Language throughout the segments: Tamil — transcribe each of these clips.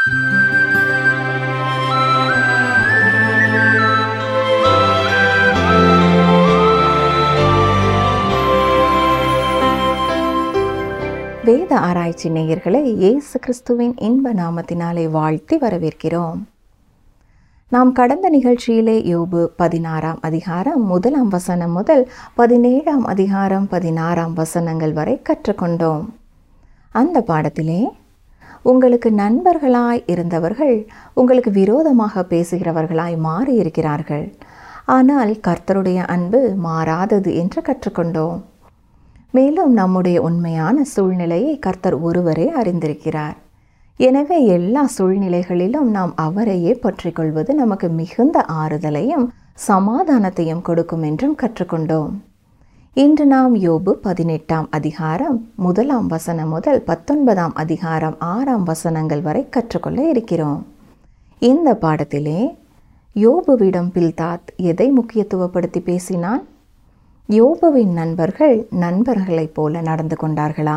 வேத ஆராய்ச்சி நேயர்களை இயேசு கிறிஸ்துவின் இன்ப நாமத்தினாலே வாழ்த்தி வரவேற்கிறோம் நாம் கடந்த நிகழ்ச்சியிலே யோபு பதினாறாம் அதிகாரம் முதலாம் வசனம் முதல் பதினேழாம் அதிகாரம் பதினாறாம் வசனங்கள் வரை கற்றுக்கொண்டோம் அந்த பாடத்திலே உங்களுக்கு நண்பர்களாய் இருந்தவர்கள் உங்களுக்கு விரோதமாக பேசுகிறவர்களாய் மாறியிருக்கிறார்கள் ஆனால் கர்த்தருடைய அன்பு மாறாதது என்று கற்றுக்கொண்டோம் மேலும் நம்முடைய உண்மையான சூழ்நிலையை கர்த்தர் ஒருவரே அறிந்திருக்கிறார் எனவே எல்லா சூழ்நிலைகளிலும் நாம் அவரையே பற்றி கொள்வது நமக்கு மிகுந்த ஆறுதலையும் சமாதானத்தையும் கொடுக்கும் என்றும் கற்றுக்கொண்டோம் இன்று நாம் யோபு பதினெட்டாம் அதிகாரம் முதலாம் வசனம் முதல் பத்தொன்பதாம் அதிகாரம் ஆறாம் வசனங்கள் வரை கற்றுக்கொள்ள இருக்கிறோம் இந்த பாடத்திலே யோபுவிடம் பில்தாத் எதை முக்கியத்துவப்படுத்தி பேசினான் யோபுவின் நண்பர்கள் நண்பர்களைப் போல நடந்து கொண்டார்களா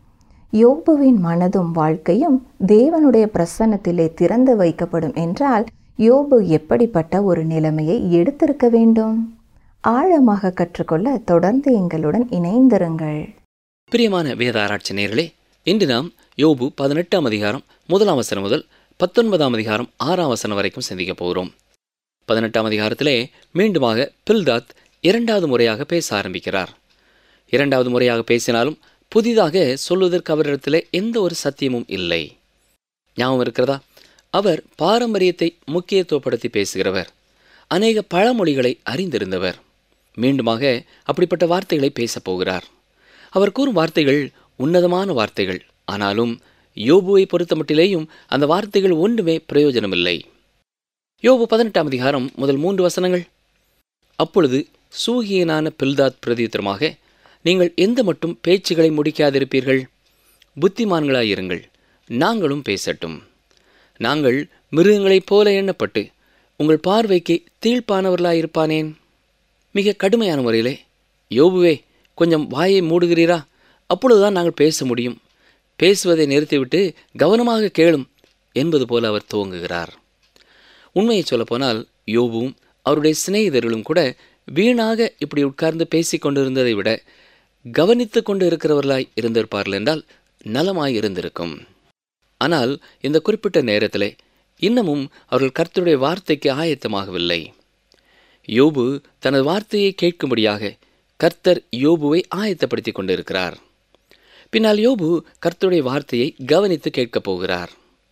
யோபுவின் மனதும் வாழ்க்கையும் தேவனுடைய பிரசன்னத்திலே திறந்து வைக்கப்படும் என்றால் யோபு எப்படிப்பட்ட ஒரு நிலைமையை எடுத்திருக்க வேண்டும் ஆழமாக கற்றுக்கொள்ள தொடர்ந்து எங்களுடன் இணைந்திருங்கள் பிரியமான வேத ஆராய்ச்சி நேயர்களே இன்று நாம் யோபு பதினெட்டாம் அதிகாரம் முதலாம் வசனம் முதல் பத்தொன்பதாம் அதிகாரம் ஆறாம் வசனம் வரைக்கும் சிந்திக்க போகிறோம் பதினெட்டாம் அதிகாரத்திலே மீண்டுமாக பில்தாத் இரண்டாவது முறையாக பேச ஆரம்பிக்கிறார் இரண்டாவது முறையாக பேசினாலும் புதிதாக சொல்வதற்கு அவரிடத்திலே எந்த ஒரு சத்தியமும் இல்லை ஞாபகம் இருக்கிறதா அவர் பாரம்பரியத்தை முக்கியத்துவப்படுத்தி பேசுகிறவர் அநேக பழமொழிகளை அறிந்திருந்தவர் மீண்டுமாக அப்படிப்பட்ட வார்த்தைகளை பேசப் போகிறார் அவர் கூறும் வார்த்தைகள் உன்னதமான வார்த்தைகள் ஆனாலும் யோபுவை பொறுத்தமட்டிலேயும் அந்த வார்த்தைகள் ஒன்றுமே பிரயோஜனமில்லை யோபு பதினெட்டாம் அதிகாரம் முதல் மூன்று வசனங்கள் அப்பொழுது சூகியனான பில்தாத் பிரதியுத்தரமாக நீங்கள் எந்த மட்டும் பேச்சுகளை முடிக்காதிருப்பீர்கள் புத்திமான்களாயிருங்கள் நாங்களும் பேசட்டும் நாங்கள் மிருகங்களைப் போல எண்ணப்பட்டு உங்கள் பார்வைக்கு தீழ்ப்பானவர்களாயிருப்பானேன் மிக கடுமையான முறையிலே யோபுவே கொஞ்சம் வாயை மூடுகிறீரா அப்பொழுதுதான் நாங்கள் பேச முடியும் பேசுவதை நிறுத்திவிட்டு கவனமாக கேளும் என்பது போல அவர் துவங்குகிறார் உண்மையை சொல்லப்போனால் யோபுவும் அவருடைய சிநேகிதர்களும் கூட வீணாக இப்படி உட்கார்ந்து பேசிக் கொண்டிருந்ததை விட கவனித்து கொண்டு இருக்கிறவர்களாய் இருந்திருப்பார்கள் என்றால் நலமாய் இருந்திருக்கும் ஆனால் இந்த குறிப்பிட்ட நேரத்திலே இன்னமும் அவர்கள் கர்த்தருடைய வார்த்தைக்கு ஆயத்தமாகவில்லை யோபு தனது வார்த்தையை கேட்கும்படியாக கர்த்தர் யோபுவை ஆயத்தப்படுத்தி கொண்டிருக்கிறார் பின்னால் யோபு கர்த்தருடைய வார்த்தையை கவனித்து கேட்கப் போகிறார்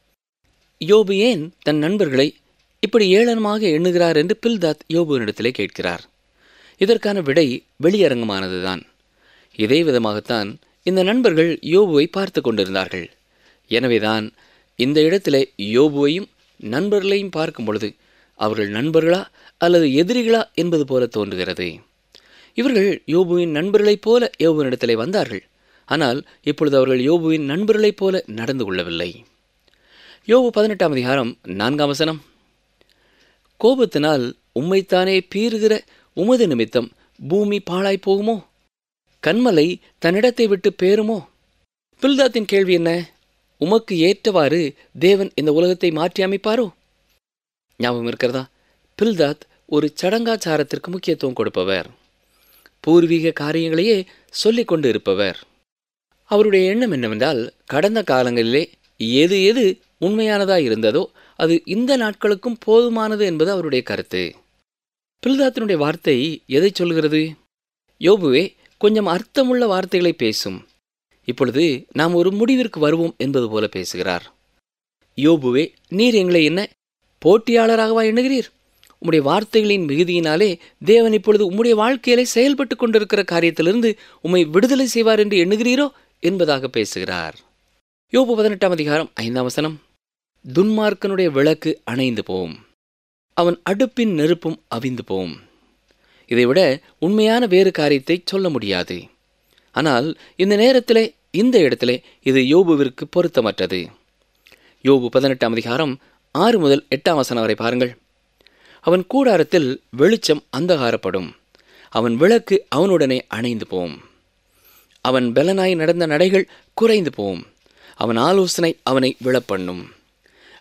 யோபு ஏன் தன் நண்பர்களை இப்படி ஏளனமாக எண்ணுகிறார் என்று பில்தாத் யோபுவினிடத்திலே கேட்கிறார் இதற்கான விடை வெளியரங்கமானதுதான் இதே விதமாகத்தான் இந்த நண்பர்கள் யோபுவை பார்த்து கொண்டிருந்தார்கள் எனவேதான் இந்த இடத்திலே யோபுவையும் நண்பர்களையும் பார்க்கும் பொழுது அவர்கள் நண்பர்களா அல்லது எதிரிகளா என்பது போல தோன்றுகிறது இவர்கள் யோபுவின் நண்பர்களைப் போல யோபுவினிடத்திலே வந்தார்கள் ஆனால் இப்பொழுது அவர்கள் யோபுவின் நண்பர்களைப் போல நடந்து கொள்ளவில்லை யோபு பதினெட்டாம் அதிகாரம் நான்காம் வசனம் கோபத்தினால் உம்மைத்தானே பீறுகிற உமது நிமித்தம் பூமி பாழாய் போகுமோ கண்மலை தன்னிடத்தை விட்டு பேருமோ பில்தாத்தின் கேள்வி என்ன உமக்கு ஏற்றவாறு தேவன் இந்த உலகத்தை மாற்றி அமைப்பாரோ ஞாபகம் இருக்கிறதா பில்தாத் ஒரு சடங்காச்சாரத்திற்கு முக்கியத்துவம் கொடுப்பவர் பூர்வீக காரியங்களையே சொல்லிக் கொண்டு இருப்பவர் அவருடைய எண்ணம் என்னவென்றால் கடந்த காலங்களிலே எது எது உண்மையானதாய் இருந்ததோ அது இந்த நாட்களுக்கும் போதுமானது என்பது அவருடைய கருத்து பில்தாத்தினுடைய வார்த்தை எதை சொல்கிறது யோபுவே கொஞ்சம் அர்த்தமுள்ள வார்த்தைகளை பேசும் இப்பொழுது நாம் ஒரு முடிவிற்கு வருவோம் என்பது போல பேசுகிறார் யோபுவே நீர் எங்களை என்ன போட்டியாளராகவா எண்ணுகிறீர் உம்முடைய வார்த்தைகளின் மிகுதியினாலே தேவன் இப்பொழுது உம்முடைய வாழ்க்கையிலே செயல்பட்டு கொண்டிருக்கிற காரியத்திலிருந்து உம்மை விடுதலை செய்வார் என்று எண்ணுகிறீரோ என்பதாக பேசுகிறார் யோபு பதினெட்டாம் அதிகாரம் ஐந்தாம் வசனம் துன்மார்க்கனுடைய விளக்கு அணைந்து போம் அவன் அடுப்பின் நெருப்பும் அவிந்து போம் இதைவிட உண்மையான வேறு காரியத்தை சொல்ல முடியாது ஆனால் இந்த நேரத்திலே இந்த இடத்திலே இது யோபுவிற்கு பொருத்தமற்றது யோபு பதினெட்டாம் அதிகாரம் ஆறு முதல் எட்டாம் வசனம் வரை பாருங்கள் அவன் கூடாரத்தில் வெளிச்சம் அந்தகாரப்படும் அவன் விளக்கு அவனுடனே அணைந்து போம் அவன் பலனாய் நடந்த நடைகள் குறைந்து போம் அவன் ஆலோசனை அவனை விழப்பண்ணும்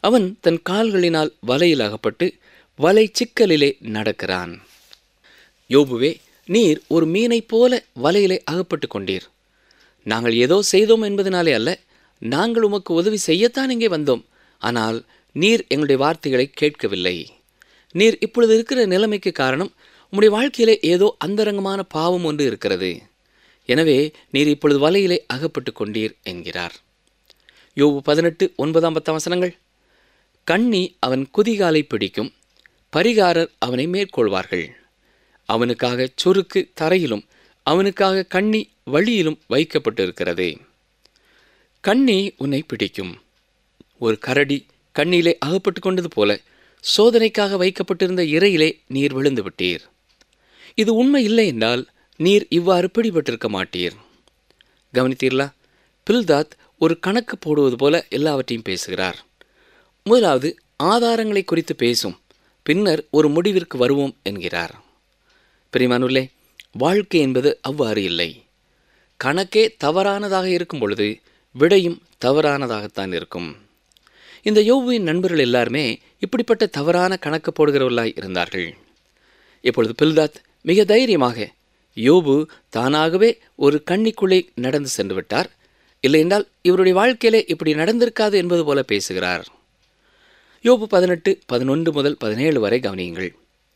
அவன் தன் கால்களினால் வலையில் அகப்பட்டு வலை சிக்கலிலே நடக்கிறான் யோபுவே நீர் ஒரு மீனைப் போல வலையிலே அகப்பட்டு கொண்டீர் நாங்கள் ஏதோ செய்தோம் என்பதனாலே அல்ல நாங்கள் உமக்கு உதவி செய்யத்தான் இங்கே வந்தோம் ஆனால் நீர் எங்களுடைய வார்த்தைகளை கேட்கவில்லை நீர் இப்பொழுது இருக்கிற நிலைமைக்கு காரணம் உம்முடைய வாழ்க்கையிலே ஏதோ அந்தரங்கமான பாவம் ஒன்று இருக்கிறது எனவே நீர் இப்பொழுது வலையிலே அகப்பட்டு கொண்டீர் என்கிறார் யோபு பதினெட்டு ஒன்பதாம் பத்தாம் வசனங்கள் கண்ணி அவன் குதிகாலை பிடிக்கும் பரிகாரர் அவனை மேற்கொள்வார்கள் அவனுக்காக சொருக்கு தரையிலும் அவனுக்காக கண்ணி வழியிலும் வைக்கப்பட்டிருக்கிறது கண்ணி உன்னை பிடிக்கும் ஒரு கரடி கண்ணிலே அகப்பட்டு கொண்டது போல சோதனைக்காக வைக்கப்பட்டிருந்த இறையிலே நீர் விழுந்து விட்டீர் இது உண்மை இல்லை என்றால் நீர் இவ்வாறு பிடிபட்டிருக்க மாட்டீர் கவனித்தீர்களா பில்தாத் ஒரு கணக்கு போடுவது போல எல்லாவற்றையும் பேசுகிறார் முதலாவது ஆதாரங்களை குறித்து பேசும் பின்னர் ஒரு முடிவிற்கு வருவோம் என்கிறார் பிரிமானுள்ளே வாழ்க்கை என்பது அவ்வாறு இல்லை கணக்கே தவறானதாக இருக்கும் பொழுது விடையும் தவறானதாகத்தான் இருக்கும் இந்த யோபுவின் நண்பர்கள் எல்லாருமே இப்படிப்பட்ட தவறான கணக்கு போடுகிறவர்களாய் இருந்தார்கள் இப்பொழுது பில்தாத் மிக தைரியமாக யோபு தானாகவே ஒரு கண்ணிக்குள்ளே நடந்து சென்று விட்டார் இல்லையென்றால் இவருடைய வாழ்க்கையிலே இப்படி நடந்திருக்காது என்பது போல பேசுகிறார் யோபு பதினெட்டு பதினொன்று முதல் பதினேழு வரை கவனியுங்கள்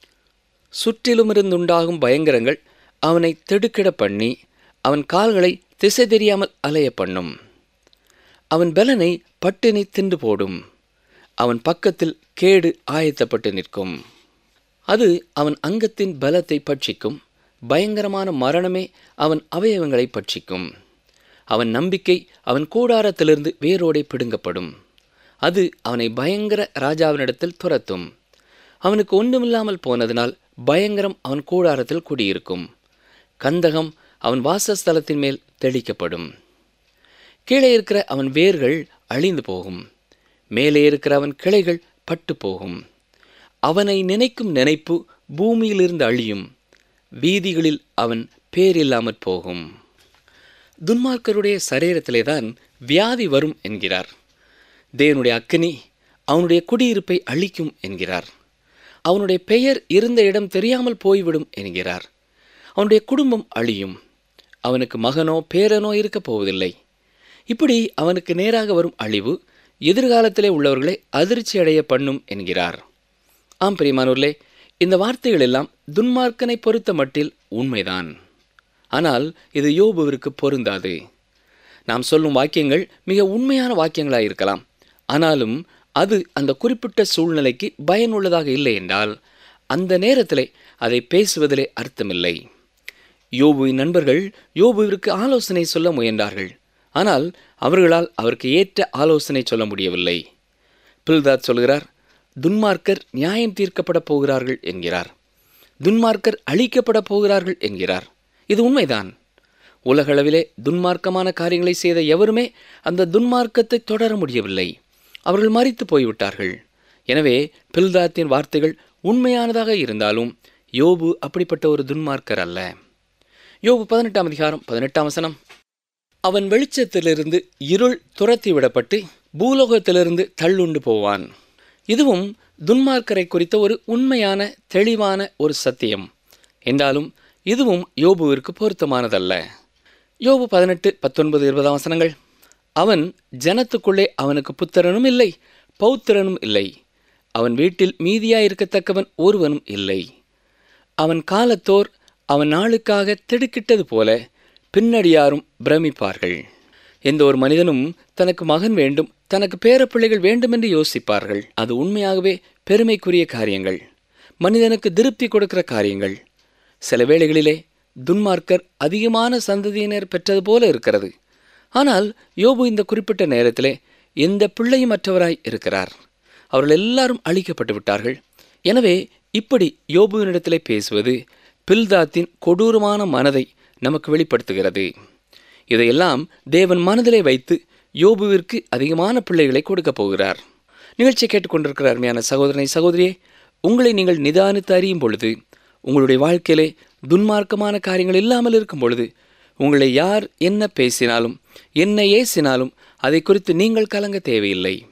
சுற்றிலுமிருந்துண்டாகும் பயங்கரங்கள் அவனை திடுக்கிட பண்ணி அவன் கால்களை திசை தெரியாமல் அலைய பண்ணும் அவன் பலனை பட்டினி தின்று போடும் அவன் பக்கத்தில் கேடு ஆயத்தப்பட்டு நிற்கும் அது அவன் அங்கத்தின் பலத்தை பட்சிக்கும் பயங்கரமான மரணமே அவன் அவயவங்களை பட்சிக்கும் அவன் நம்பிக்கை அவன் கூடாரத்திலிருந்து வேரோடை பிடுங்கப்படும் அது அவனை பயங்கர ராஜாவினிடத்தில் துரத்தும் அவனுக்கு ஒன்றுமில்லாமல் போனதினால் பயங்கரம் அவன் கூடாரத்தில் குடியிருக்கும் கந்தகம் அவன் வாசஸ்தலத்தின் மேல் தெளிக்கப்படும் கீழே இருக்கிற அவன் வேர்கள் அழிந்து போகும் மேலே இருக்கிற அவன் கிளைகள் பட்டு போகும் அவனை நினைக்கும் நினைப்பு பூமியிலிருந்து அழியும் வீதிகளில் அவன் பேரில்லாமற் போகும் துன்மார்க்கருடைய சரீரத்திலே தான் வியாதி வரும் என்கிறார் தேவனுடைய அக்கினி அவனுடைய குடியிருப்பை அழிக்கும் என்கிறார் அவனுடைய பெயர் இருந்த இடம் தெரியாமல் போய்விடும் என்கிறார் அவனுடைய குடும்பம் அழியும் அவனுக்கு மகனோ பேரனோ இருக்கப் போவதில்லை இப்படி அவனுக்கு நேராக வரும் அழிவு எதிர்காலத்திலே உள்ளவர்களை அதிர்ச்சி அடைய பண்ணும் என்கிறார் ஆம் பிரியமானூர்லே இந்த வார்த்தைகள் எல்லாம் துன்மார்க்கனை பொறுத்த மட்டில் உண்மைதான் ஆனால் இது யோபுவிற்கு பொருந்தாது நாம் சொல்லும் வாக்கியங்கள் மிக உண்மையான வாக்கியங்களாக இருக்கலாம் ஆனாலும் அது அந்த குறிப்பிட்ட சூழ்நிலைக்கு பயனுள்ளதாக இல்லை என்றால் அந்த நேரத்திலே அதை பேசுவதிலே அர்த்தமில்லை யோபுவின் நண்பர்கள் யோபுவிற்கு ஆலோசனை சொல்ல முயன்றார்கள் ஆனால் அவர்களால் அவருக்கு ஏற்ற ஆலோசனை சொல்ல முடியவில்லை பில்தாத் சொல்கிறார் துன்மார்க்கர் நியாயம் தீர்க்கப்பட போகிறார்கள் என்கிறார் துன்மார்க்கர் அழிக்கப்பட போகிறார்கள் என்கிறார் இது உண்மைதான் உலகளவிலே துன்மார்க்கமான காரியங்களை செய்த எவருமே அந்த துன்மார்க்கத்தை தொடர முடியவில்லை அவர்கள் மறித்து போய்விட்டார்கள் எனவே பில்தாத்தின் வார்த்தைகள் உண்மையானதாக இருந்தாலும் யோபு அப்படிப்பட்ட ஒரு துன்மார்க்கர் அல்ல யோபு பதினெட்டாம் அதிகாரம் பதினெட்டாம் வசனம் அவன் வெளிச்சத்திலிருந்து இருள் துரத்தி விடப்பட்டு பூலோகத்திலிருந்து தள்ளுண்டு போவான் இதுவும் துன்மார்க்கரை குறித்த ஒரு உண்மையான தெளிவான ஒரு சத்தியம் என்றாலும் இதுவும் யோபுவிற்கு பொருத்தமானதல்ல யோபு பதினெட்டு பத்தொன்பது இருபதாம் வசனங்கள் அவன் ஜனத்துக்குள்ளே அவனுக்கு புத்திரனும் இல்லை பௌத்திரனும் இல்லை அவன் வீட்டில் மீதியாயிருக்கத்தக்கவன் ஒருவனும் இல்லை அவன் காலத்தோர் அவன் நாளுக்காக திடுக்கிட்டது போல பின்னடியாரும் பிரமிப்பார்கள் எந்த ஒரு மனிதனும் தனக்கு மகன் வேண்டும் தனக்கு பேரப்பிள்ளைகள் வேண்டும் என்று யோசிப்பார்கள் அது உண்மையாகவே பெருமைக்குரிய காரியங்கள் மனிதனுக்கு திருப்தி கொடுக்கிற காரியங்கள் சில வேளைகளிலே துன்மார்க்கர் அதிகமான சந்ததியினர் பெற்றது போல இருக்கிறது ஆனால் யோபு இந்த குறிப்பிட்ட நேரத்திலே எந்த பிள்ளையும் அற்றவராய் இருக்கிறார் அவர்கள் எல்லாரும் அழிக்கப்பட்டு விட்டார்கள் எனவே இப்படி யோபுவினிடத்திலே பேசுவது பில்தாத்தின் கொடூரமான மனதை நமக்கு வெளிப்படுத்துகிறது இதையெல்லாம் தேவன் மனதிலே வைத்து யோபுவிற்கு அதிகமான பிள்ளைகளை கொடுக்கப் போகிறார் நிகழ்ச்சியை கேட்டுக்கொண்டிருக்கிற அருமையான சகோதரனை சகோதரியே உங்களை நீங்கள் நிதானித்து அறியும் பொழுது உங்களுடைய வாழ்க்கையிலே துன்மார்க்கமான காரியங்கள் இல்லாமல் இருக்கும் பொழுது உங்களை யார் என்ன பேசினாலும் என்ன ஏசினாலும் அதை குறித்து நீங்கள் கலங்க தேவையில்லை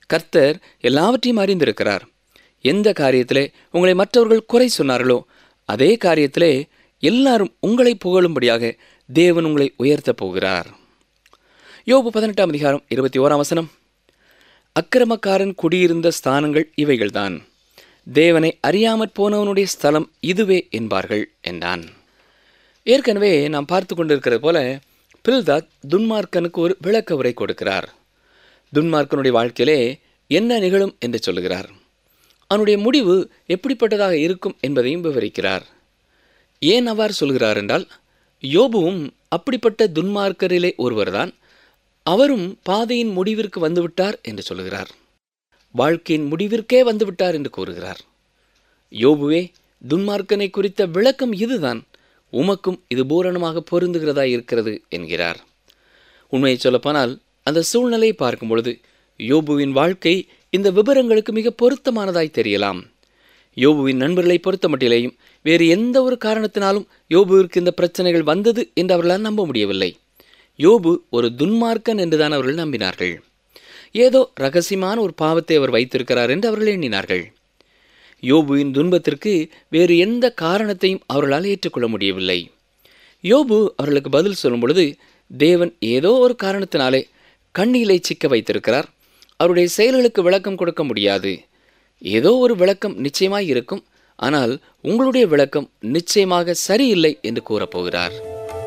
கர்த்தர் எல்லாவற்றையும் அறிந்திருக்கிறார் எந்த காரியத்திலே உங்களை மற்றவர்கள் குறை சொன்னார்களோ அதே காரியத்திலே எல்லாரும் உங்களை புகழும்படியாக தேவன் உங்களை உயர்த்தப் போகிறார் யோபு பதினெட்டாம் அதிகாரம் இருபத்தி ஓராம் வசனம் அக்கிரமக்காரன் குடியிருந்த ஸ்தானங்கள் இவைகள்தான் தேவனை அறியாமற் போனவனுடைய ஸ்தலம் இதுவே என்பார்கள் என்றான் ஏற்கனவே நாம் பார்த்து கொண்டிருக்கிறது போல பில்தாத் துன்மார்க்கனுக்கு ஒரு விளக்க உரை கொடுக்கிறார் துன்மார்க்கனுடைய வாழ்க்கையிலே என்ன நிகழும் என்று சொல்லுகிறார் அவனுடைய முடிவு எப்படிப்பட்டதாக இருக்கும் என்பதையும் விவரிக்கிறார் ஏன் அவ்வாறு சொல்கிறார் என்றால் யோபுவும் அப்படிப்பட்ட துன்மார்க்கரிலே ஒருவர்தான் அவரும் பாதையின் முடிவிற்கு வந்துவிட்டார் என்று சொல்லுகிறார் வாழ்க்கையின் முடிவிற்கே வந்துவிட்டார் என்று கூறுகிறார் யோபுவே துன்மார்க்கனை குறித்த விளக்கம் இதுதான் உமக்கும் இது பூரணமாக பொருந்துகிறதா இருக்கிறது என்கிறார் உண்மையை சொல்லப்போனால் அந்த சூழ்நிலையை பார்க்கும் பொழுது யோபுவின் வாழ்க்கை இந்த விவரங்களுக்கு மிக பொருத்தமானதாய் தெரியலாம் யோபுவின் நண்பர்களை பொறுத்த மட்டிலேயும் வேறு எந்த ஒரு காரணத்தினாலும் யோபுவிற்கு இந்த பிரச்சனைகள் வந்தது என்று அவர்களால் நம்ப முடியவில்லை யோபு ஒரு துன்மார்க்கன் என்றுதான் அவர்கள் நம்பினார்கள் ஏதோ ரகசியமான ஒரு பாவத்தை அவர் வைத்திருக்கிறார் என்று அவர்கள் எண்ணினார்கள் யோபுவின் துன்பத்திற்கு வேறு எந்த காரணத்தையும் அவர்களால் ஏற்றுக்கொள்ள முடியவில்லை யோபு அவர்களுக்கு பதில் சொல்லும் பொழுது தேவன் ஏதோ ஒரு காரணத்தினாலே கண்ணிலை சிக்க வைத்திருக்கிறார் அவருடைய செயல்களுக்கு விளக்கம் கொடுக்க முடியாது ஏதோ ஒரு விளக்கம் நிச்சயமாய் இருக்கும் ஆனால் உங்களுடைய விளக்கம் நிச்சயமாக சரியில்லை என்று கூறப்போகிறார்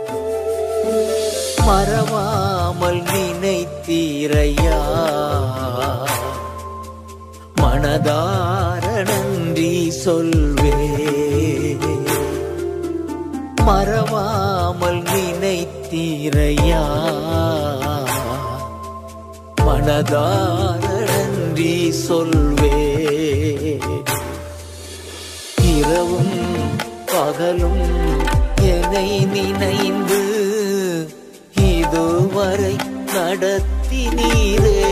மறவாமல் நினைத்தீரையா மனதார நன்றி சொல்வே மறவாமல் நினைத்தீரையா மனதார நன்றி சொல்வே இரவும் பகலும் என்னை நினைந்து இதுவரை நடத்தினீரே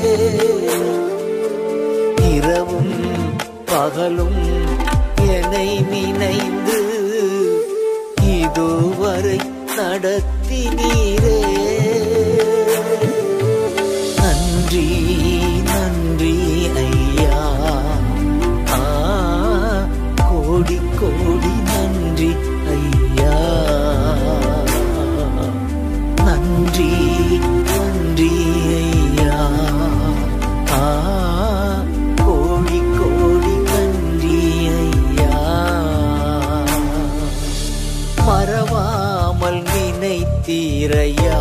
இரவும் பகலும் என்னை நினைந்து இதுவரை நடத்தினீரே நன்றி நன்றி ஐயா ஆ கோடி கோடி நன்றி ஐயா நன்றி நன்றி ஐயா ஆ கோடி கோடி நன்றி ஐயா மறவாமல் நினைத்தீரையா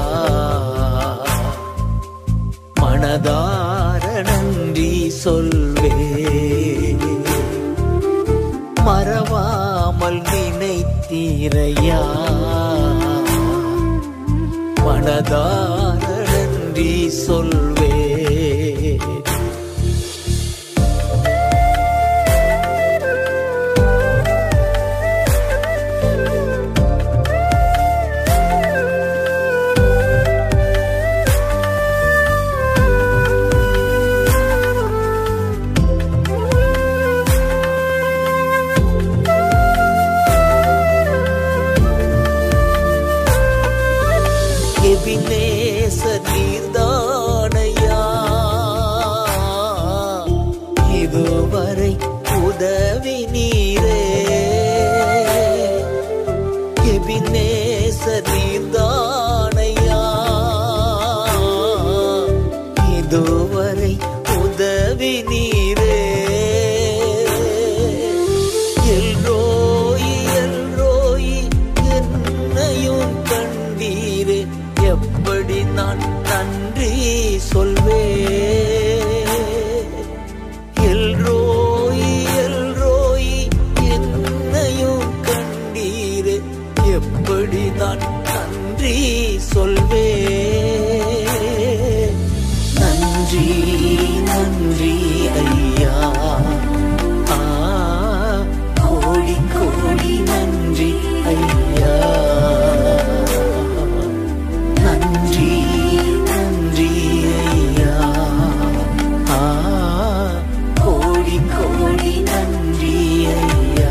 மனதார நன்றி சொல்வே மறவாமல் நினைத்தீரையா மனதார நன்றி சொல்வே எபினேச நீர்தானையா இதுவரை உதவி நீரே எபினேச நீர்தானையா இதுவரை உதவி நீரே எல்ரோயி எல்ரோயி என்னையும் கண்டீரே எப்படி நான் நன்றி சொல்வே எல்ரோயி எல்ரோயி என்னையும் கண்டீரே எப்படி நான் நன்றி சொல்வே நன்றி நன்றி ஐயா ஆ கோடி கோடி நன்றி ஐயா நன்றி நன்றி ஐயா ஆ கோடி கோடி நன்றி ஐயா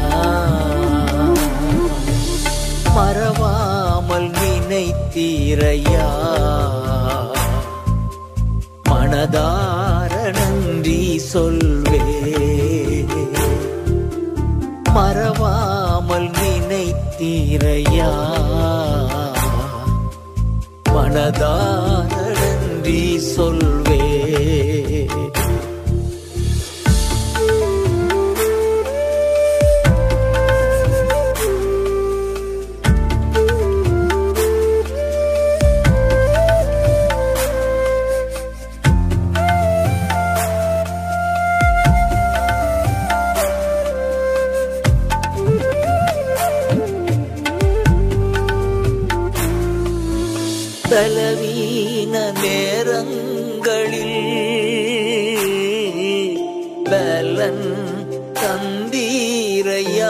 மறவாமல் நினைத்தீரையா மனதார நன்றி சொல்வே மறவாமல் நினைத்தீரையா மனதார நன்றி சொல்வே பலவீன நேரங்களில் பலன் தந்தீரையா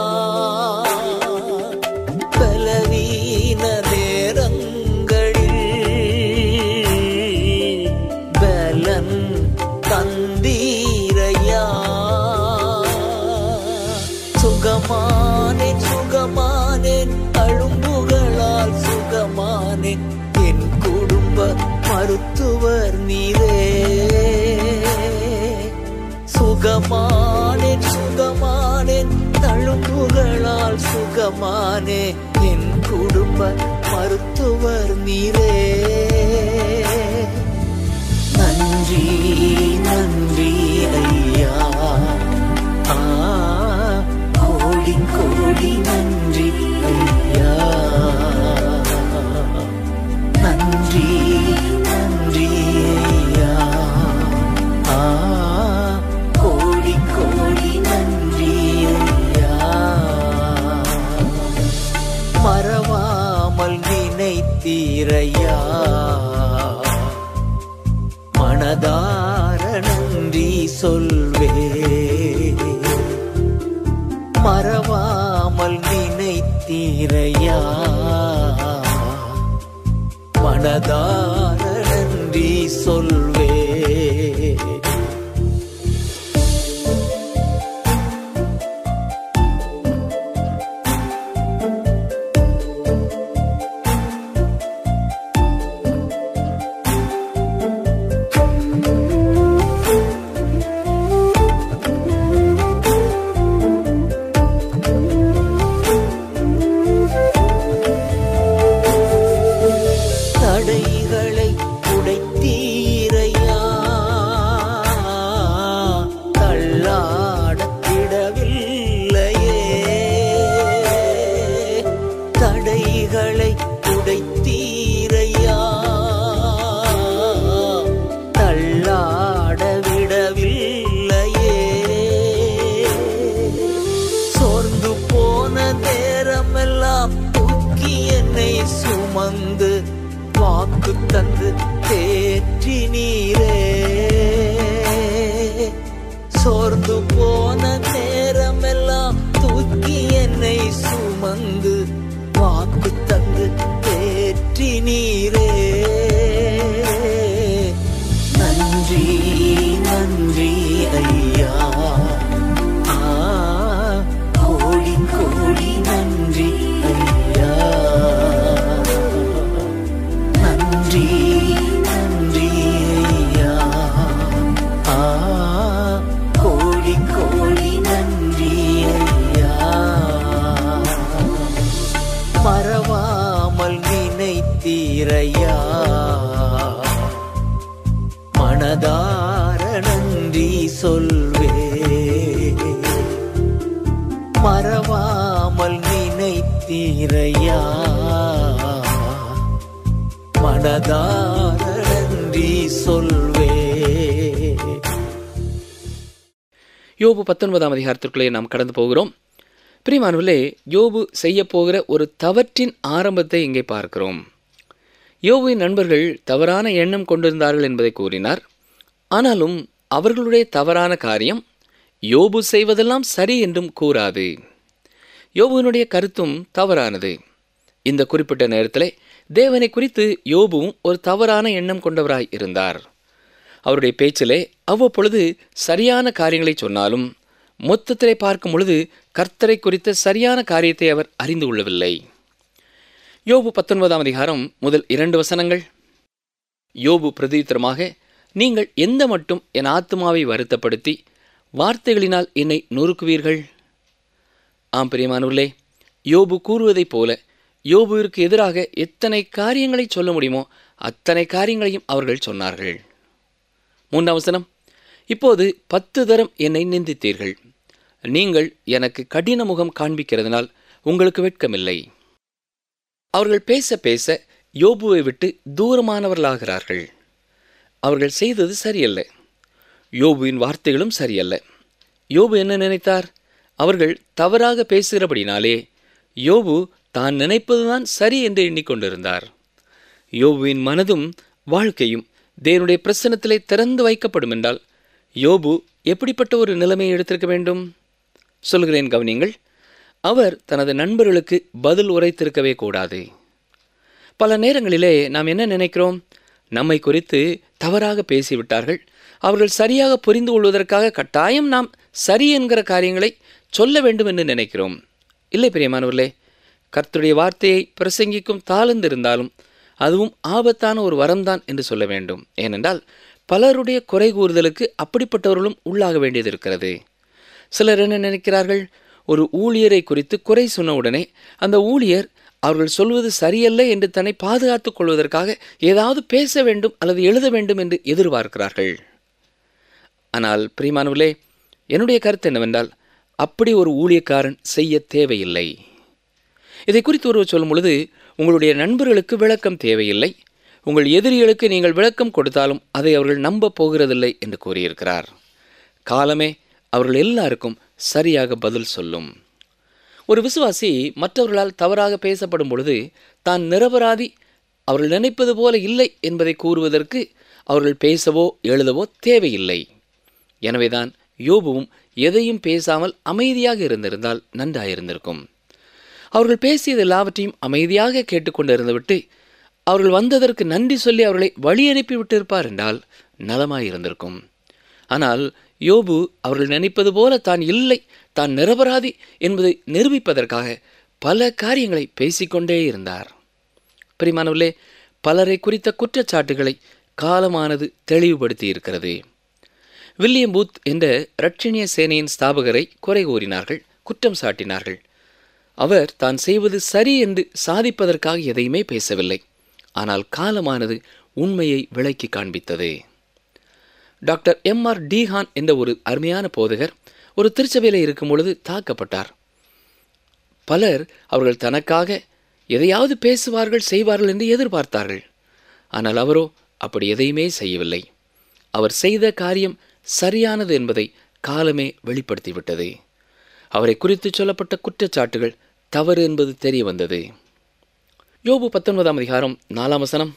பலவீன நேரங்களில் பலன் தந்தீரையா சுகமானேன் சுகமானேன் அழும்புகளால் சுகமானேன் என் குடும்ப மருத்துவர் நீரே சுகமானேன் சுகமானேன் தழும்புகளால் சுகமானே என் குடும்ப மருத்துவர் நீரே நன்றி நன்றி ஐயா ஆ கோடி கோடி நன்றி ஐயா நன்றி நன்றி ஐயா ஆ கோடி கோடி நன்றி ஐயா மறவாமல் நினைத்தீரையா மனதார நன்றி சொல்வே மறவாமல் நினைத்தீரையா மனதார நன்றி சொல்வே தடைகளை உடைத்தீரையா தள்ளாடத் விடவில்லையே தடைகளை உடைத்தீரையா தள்ளாட விடவில்லையே சோர்ந்து போன நேரமெல்லாம் தூக்கி என்னை சுமந்து வாக்கு தந்து தேற்றி நீரே சோர்ந்து போன நேரமெல்லாம் தூக்கி என்னை சுமந்து வாக்கு தந்து தேற்றி நீரே நன்றி நன்றி ஐயா ஆ கோடி கோடி நன்றி ஐயா நன்றி நன்றி ஐயா ஆ கோடி கோடி நன்றி ஐயா மறவாமல் நினைத்தீரையா மனதார நன்றி சொல்வே மறவாமல் நினைத்தீரையா மனதார நன்றி சொல்வே யோபு பத்தொன்பதாம் அதிகாரத்திற்குள்ளே நாம் கடந்து போகிறோம் பிரிமானுவிலே யோபு செய்ய போகிற ஒரு தவற்றின் ஆரம்பத்தை இங்கே பார்க்கிறோம் யோபுவின் நண்பர்கள் தவறான எண்ணம் கொண்டிருந்தார்கள் என்பதை கூறினார் ஆனாலும் அவர்களுடைய தவறான காரியம் யோபு செய்வதெல்லாம் சரி என்றும் கூறாது யோபுவினுடைய கருத்தும் தவறானது இந்த குறிப்பிட்ட நேரத்திலே தேவனை குறித்து யோபுவும் ஒரு தவறான எண்ணம் கொண்டவராய் இருந்தார் அவருடைய பேச்சிலே அவ்வப்பொழுது சரியான காரியங்களை சொன்னாலும் மொத்தத்திலே பார்க்கும் பொழுது கர்த்தரை குறித்த சரியான காரியத்தை அவர் அறிந்து கொள்ளவில்லை யோபு பத்தொன்பதாம் அதிகாரம் முதல் இரண்டு வசனங்கள் யோபு பிரதியுத்தரமாக நீங்கள் எந்த மட்டும் என் ஆத்மாவை வருத்தப்படுத்தி வார்த்தைகளினால் என்னை நொறுக்குவீர்கள் ஆம் பிரியமானவர்களே யோபு கூறுவதைப் போல யோபுவிற்கு எதிராக எத்தனை காரியங்களை சொல்ல முடியுமோ அத்தனை காரியங்களையும் அவர்கள் சொன்னார்கள் மூன்றாம் வசனம் இப்போது பத்து தரம் என்னை நிந்தித்தீர்கள் நீங்கள் எனக்கு கடின முகம் காண்பிக்கிறதுனால் உங்களுக்கு வெட்கமில்லை அவர்கள் பேச பேச யோபுவை விட்டு தூரமானவர்களாகிறார்கள் அவர்கள் செய்தது சரியல்ல யோபுவின் வார்த்தைகளும் சரியல்ல யோபு என்ன நினைத்தார் அவர்கள் தவறாக பேசுகிறபடினாலே யோபு தான் நினைப்பதுதான் சரி என்று எண்ணிக்கொண்டிருந்தார் யோபுவின் மனதும் வாழ்க்கையும் தேவனுடைய பிரசனத்திலே திறந்து வைக்கப்படும் என்றால் யோபு எப்படிப்பட்ட ஒரு நிலைமையை எடுத்திருக்க வேண்டும் சொல்கிறேன் கவனியங்கள் அவர் தனது நண்பர்களுக்கு பதில் உரைத்திருக்கவே கூடாது பல நேரங்களிலே நாம் என்ன நினைக்கிறோம் நம்மை குறித்து தவறாக பேசிவிட்டார்கள் அவர்கள் சரியாக புரிந்து கொள்வதற்காக கட்டாயம் நாம் சரி என்கிற காரியங்களை சொல்ல வேண்டும் என்று நினைக்கிறோம் இல்லை பிரியமானவர்களே கர்த்தருடைய வார்த்தையை பிரசங்கிக்கும் தாழ்ந்திருந்தாலும் அதுவும் ஆபத்தான ஒரு வரம்தான் என்று சொல்ல வேண்டும் ஏனென்றால் பலருடைய குறை கூறுதலுக்கு அப்படிப்பட்டவர்களும் உள்ளாக வேண்டியது இருக்கிறது சிலர் என்ன நினைக்கிறார்கள் ஒரு ஊழியரை குறித்து குறை சொன்ன உடனே அந்த ஊழியர் அவர்கள் சொல்வது சரியல்ல என்று தன்னை பாதுகாத்துக் கொள்வதற்காக ஏதாவது பேச வேண்டும் அல்லது எழுத வேண்டும் என்று எதிர்பார்க்கிறார்கள் ஆனால் பிரியமானவர்களே என்னுடைய கருத்து என்னவென்றால் அப்படி ஒரு ஊழியக்காரன் செய்ய தேவையில்லை இதை குறித்து ஒருவர் சொல்லும் பொழுது உங்களுடைய நண்பர்களுக்கு விளக்கம் தேவையில்லை உங்கள் எதிரிகளுக்கு நீங்கள் விளக்கம் கொடுத்தாலும் அதை அவர்கள் நம்பப் போகிறதில்லை என்று கூறியிருக்கிறார் காலமே அவர்கள் எல்லாருக்கும் சரியாக பதில் சொல்லும் ஒரு விசுவாசி மற்றவர்களால் தவறாக பேசப்படும் பொழுது தான் நிரபராதி அவர்கள் நினைப்பது போல இல்லை என்பதை கூறுவதற்கு அவர்கள் பேசவோ எழுதவோ தேவையில்லை எனவேதான் யோபுவும் எதையும் பேசாமல் அமைதியாக இருந்திருந்தால் நன்றாயிருந்திருக்கும் அவர்கள் பேசியது எல்லாவற்றையும் அமைதியாக கேட்டுக்கொண்டிருந்துவிட்டு அவர்கள் வந்ததற்கு நன்றி சொல்லி அவர்களை வழி அனுப்பி விட்டிருப்பார் என்றால் நலமாயிருந்திருக்கும் ஆனால் யோபு அவர்கள் நினைப்பது போல தான் இல்லை தான் நிரபராதி என்பதை நிரூபிப்பதற்காக பல காரியங்களை பேசிக்கொண்டே இருந்தார் பிரிமானவர்களே பலரை குறித்த குற்றச்சாட்டுகளை காலமானது தெளிவுபடுத்தி இருக்கிறது வில்லியம் பூத் என்ற ரட்சணிய சேனையின் ஸ்தாபகரை குறை கூறினார்கள் குற்றம் சாட்டினார்கள் அவர் தான் செய்வது சரி என்று சாதிப்பதற்காக எதையுமே பேசவில்லை ஆனால் காலமானது உண்மையை விளக்கி காண்பித்தது டாக்டர் எம் ஆர் டிஹான் என்ற ஒரு அருமையான போதகர் ஒரு திருச்சபையில் இருக்கும் பொழுது தாக்கப்பட்டார் பலர் அவர்கள் தனக்காக எதையாவது பேசுவார்கள் செய்வார்கள் என்று எதிர்பார்த்தார்கள் ஆனால் அவரோ அப்படி எதையுமே செய்யவில்லை அவர் செய்த காரியம் சரியானது என்பதை காலமே வெளிப்படுத்திவிட்டது அவரை குறித்து சொல்லப்பட்ட குற்றச்சாட்டுகள் தவறு என்பது தெரிய வந்தது யோபு பத்தொன்பதாம் அதிகாரம் நாலாம் வசனம்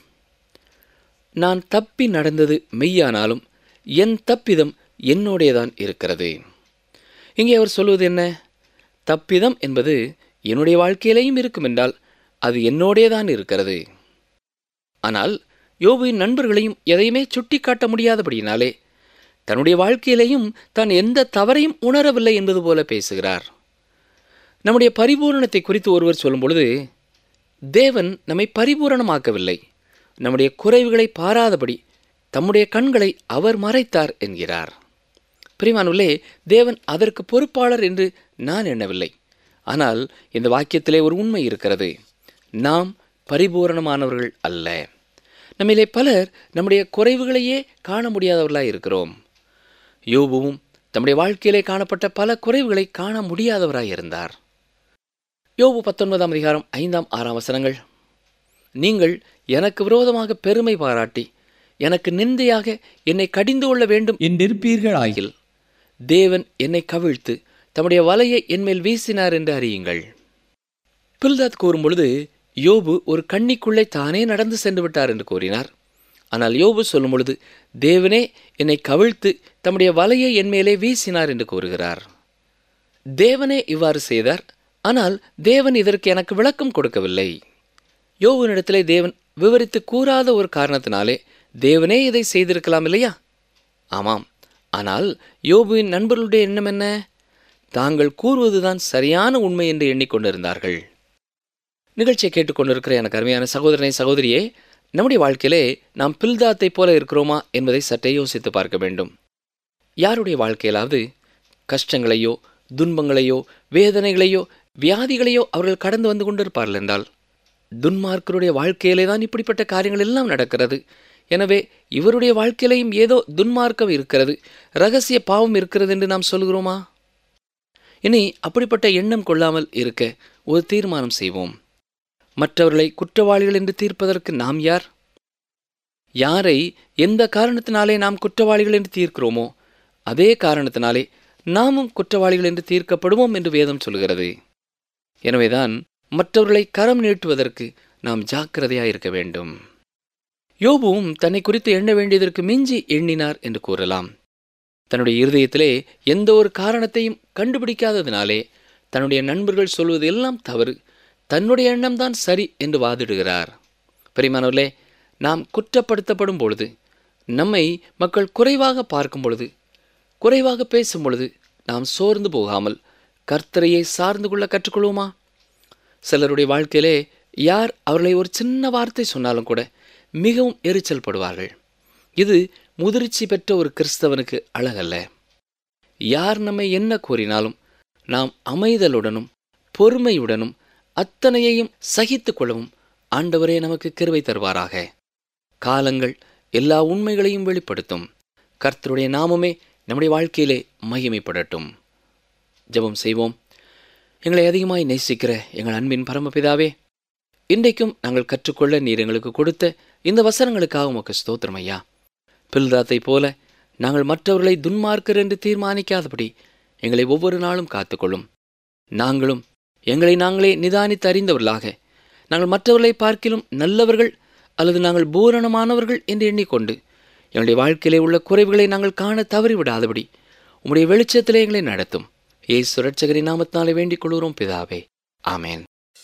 நான் தப்பி நடந்தது மெய்யானாலும் என் தப்பிதம் என்னோடேதான் இருக்கிறது இங்கே அவர் சொல்வது என்ன தப்பிதம் என்பது என்னுடைய வாழ்க்கையிலேயும் இருக்கும் என்றால் அது என்னோடேதான் இருக்கிறது ஆனால் யோபுவின் நண்பர்களையும் எதையுமே சுட்டிக்காட்ட முடியாதபடியினாலே தன்னுடைய வாழ்க்கையிலேயும் தான் எந்த தவறையும் உணரவில்லை என்பது போல பேசுகிறார் நம்முடைய பரிபூரணத்தை குறித்து ஒருவர் சொல்லும் பொழுது தேவன் நம்மை பரிபூரணமாக்கவில்லை நம்முடைய குறைவுகளை பாராதபடி தம்முடைய கண்களை அவர் மறைத்தார் என்கிறார் பிரிமானுள்ளே தேவன் அதற்கு பொறுப்பாளர் என்று நான் எண்ணவில்லை ஆனால் இந்த வாக்கியத்திலே ஒரு உண்மை இருக்கிறது நாம் பரிபூரணமானவர்கள் அல்ல நம்மிலே பலர் நம்முடைய குறைவுகளையே காண முடியாதவர்களாய் இருக்கிறோம் யோபுவும் தம்முடைய வாழ்க்கையிலே காணப்பட்ட பல குறைவுகளை காண முடியாதவராய் இருந்தார் யோபு பத்தொன்பதாம் அதிகாரம் ஐந்தாம் ஆறாம் வசனங்கள் நீங்கள் எனக்கு விரோதமாக பெருமை பாராட்டி எனக்கு நிந்தையாக என்னை கடிந்து கொள்ள வேண்டும் என்றிருப்பீர்களாகில் ஆகில் தேவன் என்னை கவிழ்த்து தம்முடைய வலையை என்மேல் வீசினார் என்று அறியுங்கள் பில்தாத் கூறும் பொழுது யோபு ஒரு கண்ணிக்குள்ளே தானே நடந்து சென்று விட்டார் என்று கூறினார் ஆனால் யோபு சொல்லும் பொழுது தேவனே என்னை கவிழ்த்து தம்முடைய வலையை என்மேலே வீசினார் என்று கூறுகிறார் தேவனே இவ்வாறு செய்தார் ஆனால் தேவன் இதற்கு எனக்கு விளக்கம் கொடுக்கவில்லை யோபுவினிடத்திலே தேவன் விவரித்து கூறாத ஒரு காரணத்தினாலே தேவனே இதை செய்திருக்கலாம் இல்லையா ஆமாம் ஆனால் யோபுவின் நண்பர்களுடைய எண்ணம் என்ன தாங்கள் கூறுவதுதான் சரியான உண்மை என்று எண்ணிக்கொண்டிருந்தார்கள் நிகழ்ச்சியை கேட்டுக்கொண்டிருக்கிற எனக்கு அருமையான சகோதரனை சகோதரியே நம்முடைய வாழ்க்கையிலே நாம் பில்தாத்தை போல இருக்கிறோமா என்பதை சற்றே யோசித்து பார்க்க வேண்டும் யாருடைய வாழ்க்கையிலாவது கஷ்டங்களையோ துன்பங்களையோ வேதனைகளையோ வியாதிகளையோ அவர்கள் கடந்து வந்து கொண்டிருப்பார்கள் என்றால் துன்மார்க்கருடைய வாழ்க்கையிலே தான் இப்படிப்பட்ட காரியங்கள் எல்லாம் நடக்கிறது எனவே இவருடைய வாழ்க்கையிலையும் ஏதோ துன்மார்க்கம் இருக்கிறது ரகசிய பாவம் இருக்கிறது என்று நாம் சொல்கிறோமா இனி அப்படிப்பட்ட எண்ணம் கொள்ளாமல் இருக்க ஒரு தீர்மானம் செய்வோம் மற்றவர்களை குற்றவாளிகள் என்று தீர்ப்பதற்கு நாம் யார் யாரை எந்த காரணத்தினாலே நாம் குற்றவாளிகள் என்று தீர்க்கிறோமோ அதே காரணத்தினாலே நாமும் குற்றவாளிகள் என்று தீர்க்கப்படுவோம் என்று வேதம் சொல்கிறது எனவேதான் மற்றவர்களை கரம் நீட்டுவதற்கு நாம் ஜாக்கிரதையாய் இருக்க வேண்டும் யோபுவும் தன்னை குறித்து எண்ண வேண்டியதற்கு மிஞ்சி எண்ணினார் என்று கூறலாம் தன்னுடைய இருதயத்திலே எந்த ஒரு காரணத்தையும் கண்டுபிடிக்காததினாலே தன்னுடைய நண்பர்கள் சொல்வது எல்லாம் தவறு தன்னுடைய எண்ணம்தான் சரி என்று வாதிடுகிறார் பெரியமானவர்களே நாம் குற்றப்படுத்தப்படும் பொழுது நம்மை மக்கள் குறைவாக பார்க்கும் பொழுது குறைவாக பேசும் பொழுது நாம் சோர்ந்து போகாமல் கர்த்தரையை சார்ந்து கொள்ள கற்றுக்கொள்வோமா சிலருடைய வாழ்க்கையிலே யார் அவர்களை ஒரு சின்ன வார்த்தை சொன்னாலும் கூட மிகவும் எரிச்சல் படுவார்கள் இது முதிர்ச்சி பெற்ற ஒரு கிறிஸ்தவனுக்கு அழகல்ல யார் நம்மை என்ன கூறினாலும் நாம் அமைதலுடனும் பொறுமையுடனும் அத்தனையையும் சகித்து கொள்ளவும் ஆண்டவரே நமக்கு கிருவை தருவாராக காலங்கள் எல்லா உண்மைகளையும் வெளிப்படுத்தும் கர்த்தருடைய நாமமே நம்முடைய வாழ்க்கையிலே மகிமைப்படட்டும் ஜெபம் செய்வோம் எங்களை அதிகமாய் நேசிக்கிற எங்கள் அன்பின் பரமபிதாவே இன்றைக்கும் நாங்கள் கற்றுக்கொள்ள நீர் எங்களுக்கு கொடுத்த இந்த வசனங்களுக்காக உமக்கு ஸ்தோத்திரம் ஐயா பில்தாத்தை போல நாங்கள் மற்றவர்களை துன்மார்க்கர் என்று தீர்மானிக்காதபடி எங்களை ஒவ்வொரு நாளும் காத்துக்கொள்ளும் நாங்களும் எங்களை நாங்களே நிதானித்து அறிந்தவர்களாக நாங்கள் மற்றவர்களை பார்க்கிலும் நல்லவர்கள் அல்லது நாங்கள் பூரணமானவர்கள் என்று எண்ணிக்கொண்டு எங்களுடைய வாழ்க்கையிலே உள்ள குறைவுகளை நாங்கள் காண தவறிவிடாதபடி உம்முடைய வெளிச்சத்திலே எங்களை நடத்தும் ஏசு ரட்சகரின் நாமத்தினாலே வேண்டிக் கொள்கிறோம் பிதாவே ஆமேன்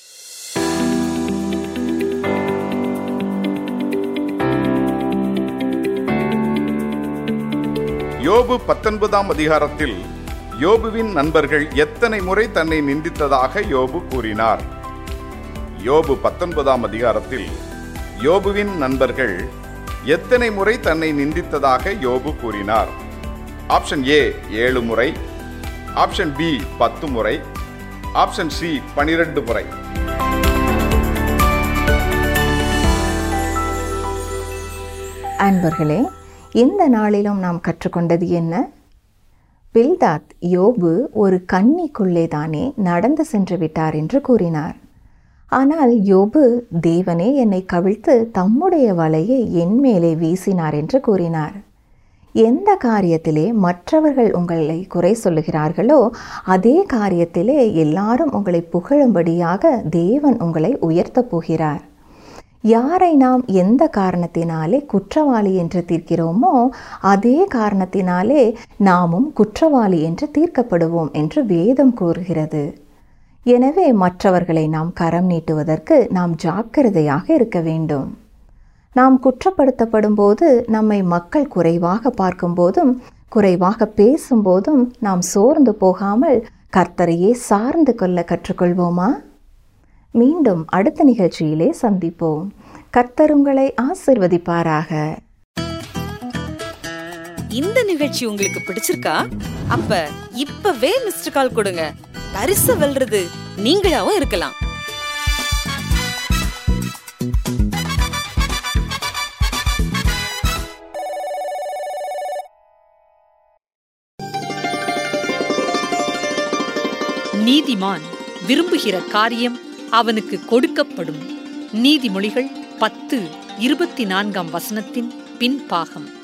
யோபு பத்தொன்பதாம் அதிகாரத்தில் யோபுவின் நண்பர்கள் எத்தனை முறை தன்னை நிந்தித்ததாக யோபு கூறினார் யோபு பத்தொன்பதாம் அதிகாரத்தில் யோபுவின் நண்பர்கள் எத்தனை முறை தன்னை நிந்தித்ததாக யோபு கூறினார் ஆப்ஷன் ஏ ஏழு முறை ஆப்ஷன் பி பத்து முறை ஆப்ஷன் சி பனிரெண்டு முறை அன்பர்களே இந்த நாளிலும் நாம் கற்றுக்கொண்டது என்ன பில்தாத் யோபு ஒரு கன்னிக்குள்ளே தானே நடந்து சென்று விட்டார் என்று கூறினார் ஆனால் யோபு தேவனே என்னை கவிழ்த்து தம்முடைய வலையை என் மேலே வீசினார் என்று கூறினார் எந்த காரியத்திலே மற்றவர்கள் உங்களை குறை சொல்லுகிறார்களோ அதே காரியத்திலே எல்லாரும் உங்களை புகழும்படியாக தேவன் உங்களை உயர்த்தப் போகிறார் யாரை நாம் எந்த காரணத்தினாலே குற்றவாளி என்று தீர்க்கிறோமோ அதே காரணத்தினாலே நாமும் குற்றவாளி என்று தீர்க்கப்படுவோம் என்று வேதம் கூறுகிறது எனவே மற்றவர்களை நாம் கரம் நீட்டுவதற்கு நாம் ஜாக்கிரதையாக இருக்க வேண்டும் நாம் குற்றப்படுத்தப்படும் போது நம்மை மக்கள் குறைவாக பார்க்கும்போதும் குறைவாக பேசும்போதும் நாம் சோர்ந்து போகாமல் கர்த்தரையே சார்ந்து கொள்ள கற்றுக்கொள்வோமா மீண்டும் அடுத்த நிகழ்ச்சியிலே சந்திப்போம் கர்த்தர் உங்களை ஆசிர்வதிப்பாராக இந்த நிகழ்ச்சி உங்களுக்கு பிடிச்சிருக்கா அப்ப இப்பவே மிஸ்டர் கால் கொடுங்க பரிசு வெல்றது நீங்களாவும் இருக்கலாம் நீதிமான் விரும்புகிற காரியம் அவனுக்கு கொடுக்கப்படும் நீதிமொழிகள் பத்து இருபத்தி நான்காம் வசனத்தின் பின்பாகம்